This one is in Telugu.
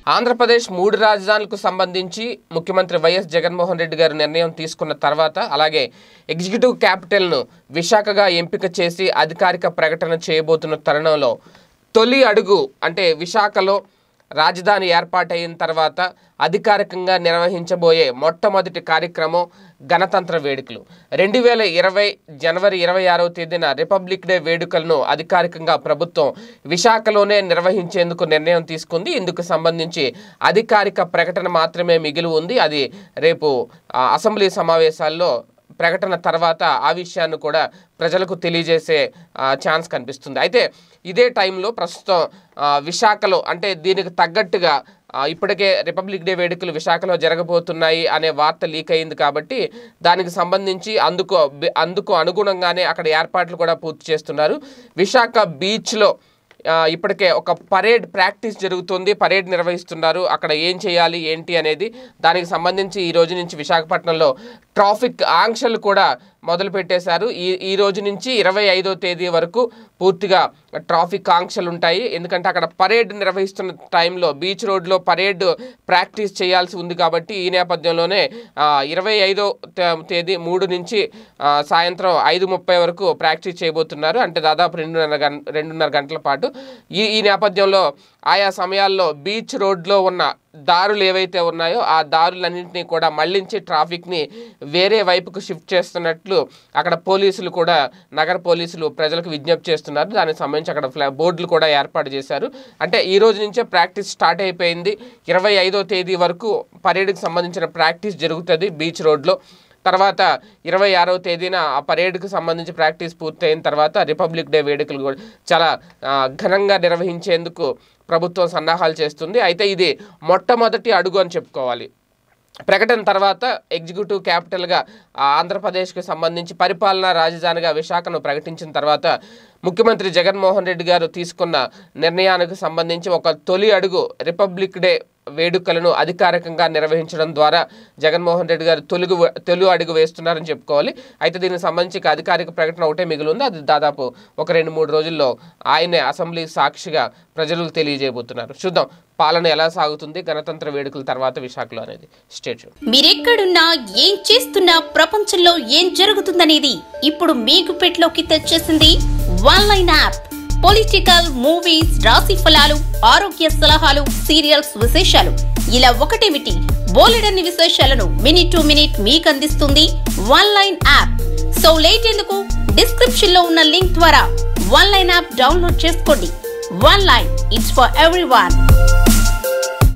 ఆంధ్రప్రదేశ్ మూడు రాజధానులకు సంబంధించి ముఖ్యమంత్రి వైఎస్ జగన్మోహన్ రెడ్డి గారు నిర్ణయం తీసుకున్న తర్వాత అలాగే ఎగ్జిక్యూటివ్ క్యాపిటల్ను విశాఖగా ఎంపిక చేసి అధికారిక ప్రకటన చేయబోతున్న తరుణంలో తొలి అడుగు అంటే విశాఖలో రాజధాని ఏర్పాటైన తర్వాత అధికారికంగా నిర్వహించబోయే మొట్టమొదటి కార్యక్రమం గణతంత్ర వేడుకలు రెండు వేల ఇరవై జనవరి ఇరవై ఆరవ తేదీన రిపబ్లిక్ డే వేడుకలను అధికారికంగా ప్రభుత్వం విశాఖలోనే నిర్వహించేందుకు నిర్ణయం తీసుకుంది ఇందుకు సంబంధించి అధికారిక ప్రకటన మాత్రమే మిగిలి ఉంది అది రేపు ఆ, అసెంబ్లీ సమావేశాల్లో ప్రకటన తర్వాత ఆ విషయాన్ని కూడా ప్రజలకు తెలియజేసే ఆ, ఛాన్స్ కనిపిస్తుంది అయితే ఇదే టైంలో ప్రస్తుతం ఆ, విశాఖలో అంటే దీనికి తగ్గట్టుగా ఆ, ఇప్పటికే రిపబ్లిక్ డే వేడుకలు విశాఖలో జరగబోతున్నాయి అనే వార్త లీక్ అయింది కాబట్టి దానికి సంబంధించి అందుకు అందుకు అనుగుణంగానే అక్కడ ఏర్పాట్లు కూడా పూర్తి చేస్తున్నారు విశాఖ బీచ్లో ఆ, ఇప్పటికే ఒక పరేడ్ ప్రాక్టీస్ జరుగుతుంది పరేడ్ నిర్వహిస్తున్నారు అక్కడ ఏం చేయాలి ఏంటి అనేది దానికి సంబంధించి ఈ రోజు నుంచి విశాఖపట్నంలో ట్రాఫిక్ ఆంక్షలు కూడా మొదలు పెట్టేశారు ఈ ఈ రోజు నుంచి ఇరవై ఐదో తేదీ వరకు పూర్తిగా ట్రాఫిక్ ఆంక్షలు ఉంటాయి ఎందుకంటే అక్కడ పరేడ్ నిర్వహిస్తున్న టైంలో బీచ్ రోడ్లో పరేడ్ ప్రాక్టీస్ చేయాల్సి ఉంది కాబట్టి ఈ నేపథ్యంలోనే ఇరవై ఐదో తేదీ మూడు నుంచి ఆ, సాయంత్రం ఐదు ముప్పై వరకు ప్రాక్టీస్ చేయబోతున్నారు అంటే దాదాపు రెండున్నర గం రెండున్నర గంటల పాటు ఈ ఈ నేపథ్యంలో ఆయా సమయాల్లో బీచ్ రోడ్లో ఉన్న దారులు ఏవైతే ఉన్నాయో ఆ దారులన్నింటినీ కూడా మళ్లించి ట్రాఫిక్ని వేరే వైపుకు షిఫ్ట్ చేస్తున్నట్లు అక్కడ పోలీసులు కూడా నగర పోలీసులు ప్రజలకు విజ్ఞప్తి చేస్తున్నారు దానికి సంబంధించి అక్కడ ఫ్లా బోర్డులు కూడా ఏర్పాటు చేశారు అంటే ఈ రోజు నుంచే ప్రాక్టీస్ స్టార్ట్ అయిపోయింది ఇరవై ఐదో తేదీ వరకు పరేడ్కి సంబంధించిన ప్రాక్టీస్ జరుగుతుంది బీచ్ రోడ్లో తర్వాత ఇరవై ఆరవ తేదీన ఆ పరేడ్కి సంబంధించి ప్రాక్టీస్ పూర్తయిన తర్వాత రిపబ్లిక్ డే వేడుకలు కూడా చాలా ఆ, ఘనంగా నిర్వహించేందుకు ప్రభుత్వం సన్నాహాలు చేస్తుంది అయితే ఇది మొట్టమొదటి అడుగు అని చెప్పుకోవాలి ప్రకటన తర్వాత ఎగ్జిక్యూటివ్ క్యాపిటల్గా ఆ, ఆంధ్రప్రదేశ్కి సంబంధించి పరిపాలనా రాజధానిగా విశాఖను ప్రకటించిన తర్వాత ముఖ్యమంత్రి జగన్మోహన్ రెడ్డి గారు తీసుకున్న నిర్ణయానికి సంబంధించి ఒక తొలి అడుగు రిపబ్లిక్ డే వేడుకలను అధికారికంగా నిర్వహించడం ద్వారా జగన్మోహన్ రెడ్డి గారు తొలుగు తొలి అడుగు వేస్తున్నారని చెప్పుకోవాలి అయితే దీనికి సంబంధించి ఇక అధికారిక ప్రకటన ఒకటే మిగిలి ఉంది అది దాదాపు ఒక రెండు మూడు రోజుల్లో ఆయనే అసెంబ్లీ సాక్షిగా ప్రజలకు తెలియజేయబోతున్నారు చూద్దాం పాలన ఎలా సాగుతుంది గణతంత్ర వేడుకల తర్వాత విశాఖలో అనేది స్టేట్ మీరెక్కడున్నా ఏం చేస్తున్నా ప్రపంచంలో ఏం జరుగుతుందనేది ఇప్పుడు మీకు పెట్లోకి తెచ్చేసింది one line app political movies రాశి ఫలాలు ఆరోగ్య సలహాలు సీరియల్స్ విశేషాలు ఇలా ఒకటేమిటి బోలెడన్ని విశేషాలను మినిట్ టు మినిట్ మీకు అందిస్తుంది one line app so late ఎందుకు డిస్క్రిప్షన్ లో ఉన్న లింక్ ద్వారా వన్ లైన్ యాప్ డౌన్లోడ్ చేసుకోండి one line it's for every